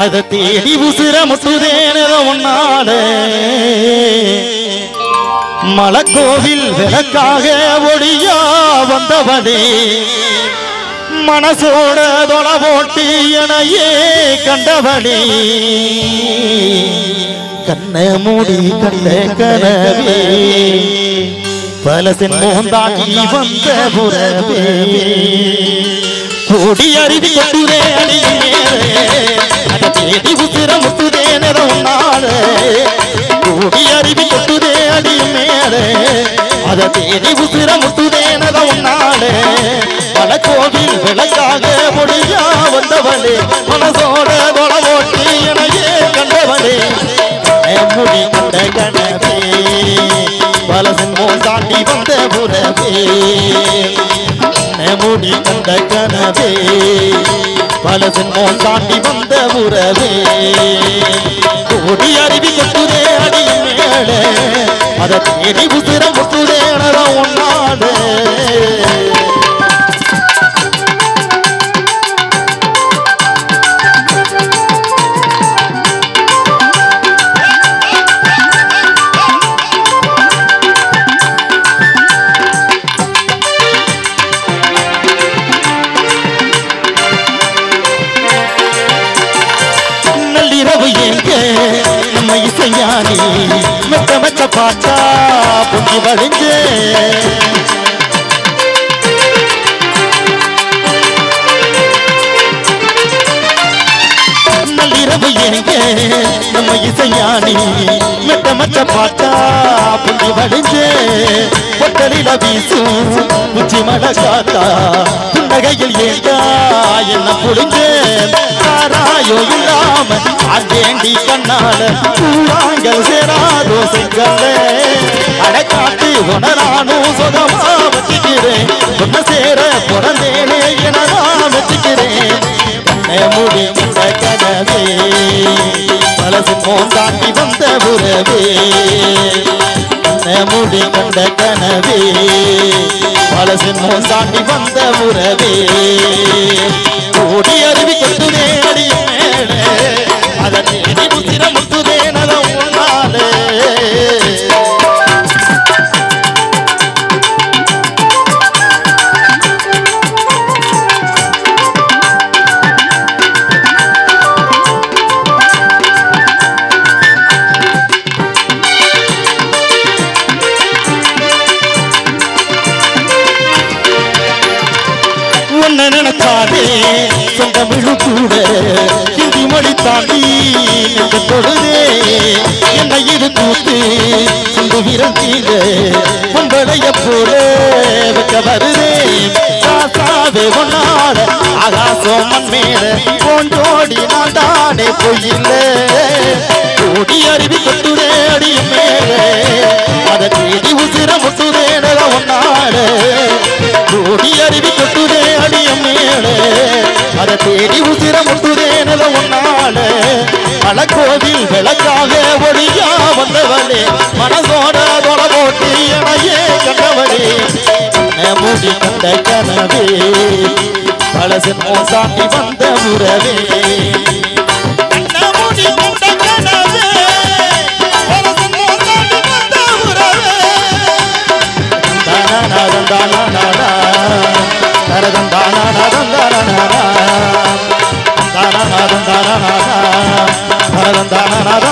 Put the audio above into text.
அதை தேடி உசிர முட்டுதேனதோ உன்னால மலக்கோவில் விளக்காக ஒளியா வந்தவனே மனசோட தொலை போட்டு எனையே கண்டவனே கண்ண மூடி கண்ட கனவே பல சென்மோன் தாண்டி வந்த புறவே கூடி அருவி கொட்டுதே அடிமேலே அதை தேடி உசிர முட்டுதே நிறம் நாளே கூடி அருவி கொட்டுதே அடிமேலே அதை தேடி உசிர முட்டுதே நிறம் நாளே பல கோவில் விளக்காக முடியா வந்தவனே மனசோட தொலை ஓட்டி எனையே கண்டவனே முடி கண்ட கனவே பல சென்மோன் தாண்டி வந்த புறவே முடி கண்ட கனவே பல சென்மோன் தாண்டி வந்த உறவே கோடி அருவி கொட்டுதே அடி மேலே அதை தேடி உசிர முட்டுதே ஒன்னாடு நள்ளிரவு எங்க நம்ம இசைஞானி மெத்த மெத்த பாட்டா பொங்கி வழிஞ்சு நள்ளிரவு எங்க நம்ம இசைஞானி மெத்த மெத்த பாட்டா பொங்கி வழிஞ்சு பொட்டலில வீசும் உச்சி மழை காத்தா புன்னகையில் ஏண்டா என்ன புரிஞ்சு தாராயோ இல்லாம ஆண்டேண்டி கண்ணால பூவாங்கள் சேராதோ செங்கல்ல அடக்காட்டு உணரானும் சுகமா வச்சுக்கிறேன் ஒன்ன சேர பிறந்தேனே என நான் வச்சுக்கிறேன் கண்ணை மூடி வந்த கனவே பலசு போன் தாண்டி வந்த உறவே கண்ணை மூடி கண்ட கனவே பலசு போன் தாண்டி வந்த உறவே ஓடி அருவி கொட்டுதே அடி மேலே அதை தேடி முத்திர முத்துதே நலம் உன்னாலே உன்னை நினைச்சாலே சொந்த விழு கூட ஹிந்தி மொழி தாண்டி நெஞ்ச தொழுதே என்னை இது கூத்து சொந்த வீரன் தீங்க பொம்பளைய போல வைக்க வருதே காசாவே ஒன்னாட ஆகாசம் மண் மேல போன்றோடி நான் தானே பொய்யில்ல ஓடி அருவி கொட்டுதே அடி மேலே அதை தேடி உசிர முட்டுதே நல ஒன்னாடு ஓடி அருவி கொட்டுதே அடிய மேலே அதை தேடி உசிர முட்டுதே நல ஒன்னாடு மலக்கோவில் விளக்காக ஒளியா வந்தவளே மனசோட தொட போட்டு எனையே கண்டவளே மூடி கண்ட கனவே பழசு மோசாண்டி வந்த உறவே மூடி கண்ட கனவே பழசு மோசாண்டி வந்த உறவே தானா